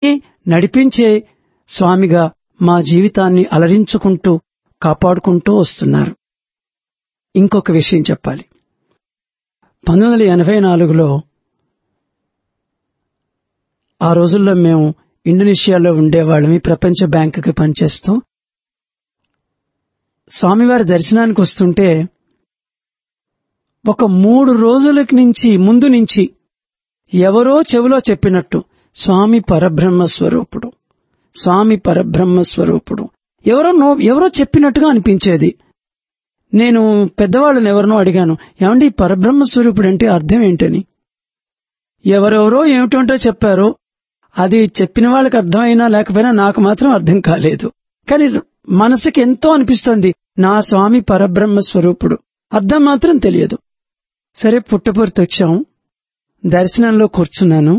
నడిపించే స్వామిగా మా జీవితాన్ని అలరించుకుంటూ కాపాడుకుంటూ వస్తున్నారు ఇంకొక విషయం చెప్పాలి పంతొమ్మిది వందల ఎనభై నాలుగులో ఆ రోజుల్లో మేము ఇండోనేషియాలో ఉండేవాళ్ళమి ప్రపంచ బ్యాంకుకి పనిచేస్తూ స్వామివారి దర్శనానికి వస్తుంటే ఒక మూడు రోజులకి నుంచి ముందు నుంచి ఎవరో చెవిలో చెప్పినట్టు స్వామి పరబ్రహ్మ స్వరూపుడు స్వామి పరబ్రహ్మ స్వరూపుడు ఎవరో నో- ఎవరో చెప్పినట్టుగా అనిపించేది నేను పెద్దవాళ్ళని ఎవరినో అడిగాను ఏమండి ఈ పరబ్రహ్మ స్వరూపుడు అంటే అర్థం ఏంటని ఎవరెవరో ఏమిటంటో చెప్పారో అది చెప్పిన వాళ్ళకి అర్థమైనా లేకపోయినా నాకు మాత్రం అర్థం కాలేదు కానీ మనసుకి ఎంతో అనిపిస్తుంది నా స్వామి పరబ్రహ్మ స్వరూపుడు అర్థం మాత్రం తెలియదు సరే పుట్టపర్తి వచ్చాం దర్శనంలో కూర్చున్నాను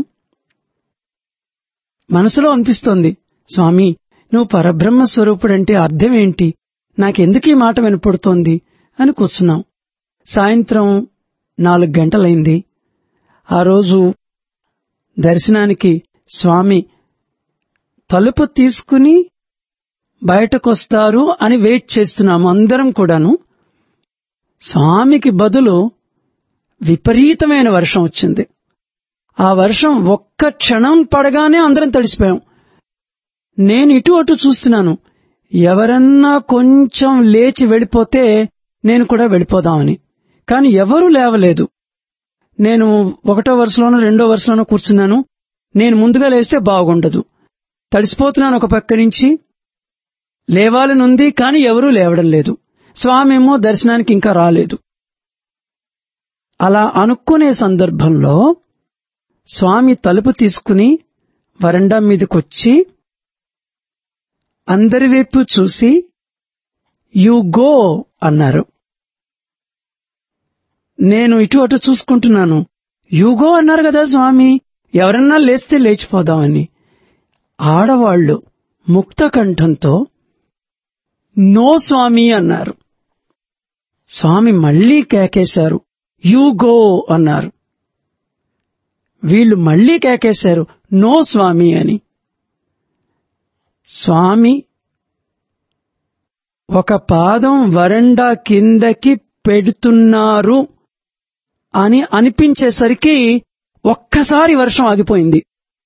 మనసులో అనిపిస్తోంది స్వామి నువ్వు పరబ్రహ్మ స్వరూపుడంటే అర్థం ఏంటి నాకెందుకు ఈ మాట వినపడుతోంది అని కూర్చున్నాం సాయంత్రం నాలుగు గంటలైంది ఆ రోజు దర్శనానికి స్వామి తలుపు తీసుకుని బయటకొస్తారు అని వెయిట్ చేస్తున్నాము అందరం కూడాను స్వామికి బదులు విపరీతమైన వర్షం వచ్చింది ఆ వర్షం ఒక్క క్షణం పడగానే అందరం తడిసిపోయాం నేను ఇటు అటు చూస్తున్నాను ఎవరన్నా కొంచెం లేచి వెళ్ళిపోతే నేను కూడా వెళ్ళిపోదామని కాని ఎవరూ లేవలేదు నేను ఒకటో వరుసలోనో రెండో వరుసలోనో కూర్చున్నాను నేను ముందుగా లేస్తే బాగుండదు తడిసిపోతున్నాను ఒక పక్క నుంచి లేవాలనుంది కాని ఎవరూ లేవడం లేదు స్వామి ఏమో దర్శనానికి ఇంకా రాలేదు అలా అనుకునే సందర్భంలో స్వామి తలుపు తీసుకుని వరండా మీదకొచ్చి అందరి వైపు చూసి యు గో అన్నారు నేను ఇటు అటు చూసుకుంటున్నాను యుగో అన్నారు కదా స్వామి ఎవరన్నా లేస్తే లేచిపోదామని ఆడవాళ్లు ముక్త కంఠంతో నో స్వామి అన్నారు స్వామి మళ్లీ కేకేశారు యు గో అన్నారు వీళ్ళు మళ్లీ కేకేశారు నో స్వామి అని స్వామి ఒక పాదం వరండా కిందకి పెడుతున్నారు అని అనిపించేసరికి ఒక్కసారి వర్షం ఆగిపోయింది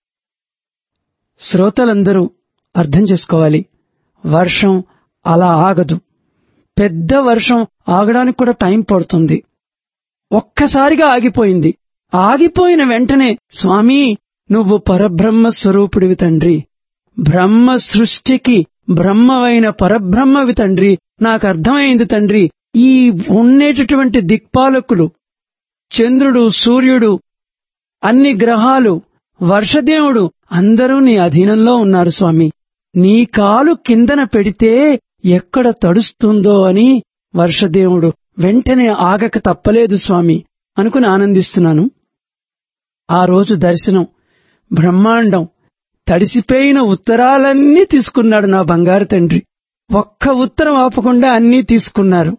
శ్రోతలందరూ అర్థం చేసుకోవాలి వర్షం అలా ఆగదు పెద్ద వర్షం ఆగడానికి కూడా టైం పడుతుంది ఒక్కసారిగా ఆగిపోయింది ఆగిపోయిన వెంటనే స్వామి నువ్వు పరబ్రహ్మ స్వరూపుడివి తండ్రి బ్రహ్మ సృష్టికి బ్రహ్మవైన పరబ్రహ్మవి తండ్రి నాకు అర్థమైంది తండ్రి ఈ ఉండేటటువంటి దిక్పాలకులు చంద్రుడు సూర్యుడు అన్ని గ్రహాలు వర్షదేవుడు అందరూ నీ అధీనంలో ఉన్నారు స్వామి నీ కాలు కిందన పెడితే ఎక్కడ తడుస్తుందో అని వర్షదేవుడు వెంటనే ఆగక తప్పలేదు స్వామి అనుకుని ఆనందిస్తున్నాను ఆ రోజు దర్శనం బ్రహ్మాండం తడిసిపోయిన ఉత్తరాలన్నీ తీసుకున్నాడు నా బంగారు తండ్రి ఒక్క ఉత్తరం ఆపకుండా అన్నీ తీసుకున్నారు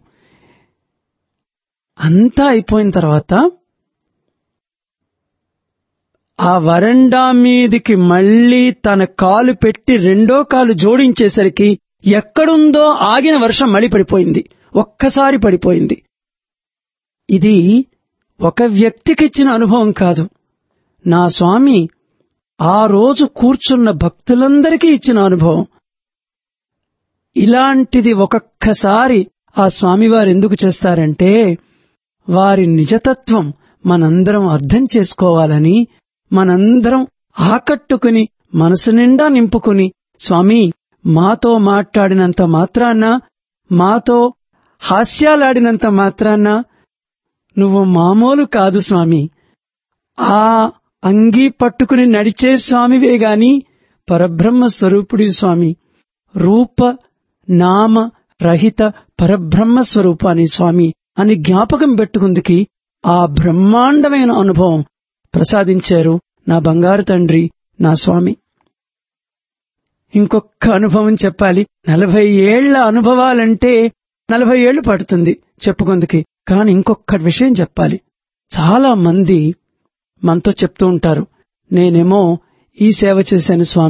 అంతా అయిపోయిన తర్వాత ఆ వరండా మీదికి మళ్లీ తన కాలు పెట్టి రెండో కాలు జోడించేసరికి ఎక్కడుందో ఆగిన వర్షం మళ్ళీ పడిపోయింది ఒక్కసారి పడిపోయింది ఇది ఒక వ్యక్తికిచ్చిన అనుభవం కాదు నా స్వామి ఆ రోజు కూర్చున్న భక్తులందరికీ ఇచ్చిన అనుభవం ఇలాంటిది ఒక్కొక్కసారి ఆ స్వామివారు ఎందుకు చేస్తారంటే వారి నిజతత్వం మనందరం అర్థం చేసుకోవాలని మనందరం ఆకట్టుకుని మనసు నిండా నింపుకుని స్వామి మాతో మాట్లాడినంత మాత్రాన మాతో హాస్యాలాడినంత మాత్రాన నువ్వు మామూలు కాదు స్వామి ఆ అంగీ పట్టుకుని నడిచే స్వామివే గాని పరబ్రహ్మ స్వరూపుడి స్వామి రూప నామ రహిత పరబ్రహ్మ స్వరూపాన్ని స్వామి అని జ్ఞాపకం పెట్టుకుందికి ఆ బ్రహ్మాండమైన అనుభవం ప్రసాదించారు నా బంగారు తండ్రి నా స్వామి ఇంకొక అనుభవం చెప్పాలి నలభై ఏళ్ల అనుభవాలంటే నలభై ఏళ్లు పడుతుంది చెప్పుకుందుకి కానీ ఇంకొక విషయం చెప్పాలి చాలా మంది మనతో చెప్తూ ఉంటారు నేనేమో ఈ సేవ చేశాను స్వామి